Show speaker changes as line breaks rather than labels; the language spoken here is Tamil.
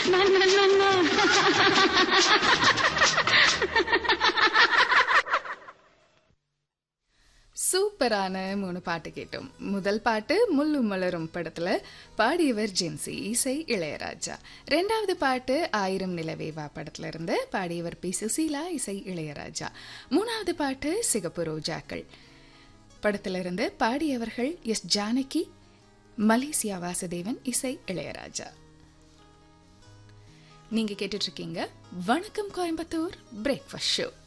சூப்பரான மூணு பாட்டு கேட்டோம் முதல் பாட்டு முள்ளும் மலரும் படத்துல பாடியவர் ஜென்சி இசை இளையராஜா ரெண்டாவது பாட்டு ஆயிரம் நிலவேவா படத்துல இருந்து பாடியவர் பி சுசீலா இசை இளையராஜா மூணாவது பாட்டு சிகப்பு ரோஜாக்கள் படத்திலிருந்து பாடியவர்கள் எஸ் ஜானகி மலேசியா வாசுதேவன் இசை இளையராஜா நீங்க கேட்டுட்டு இருக்கீங்க வணக்கம் கோயம்புத்தூர் பிரேக்ஃபாஸ்ட் ஷோ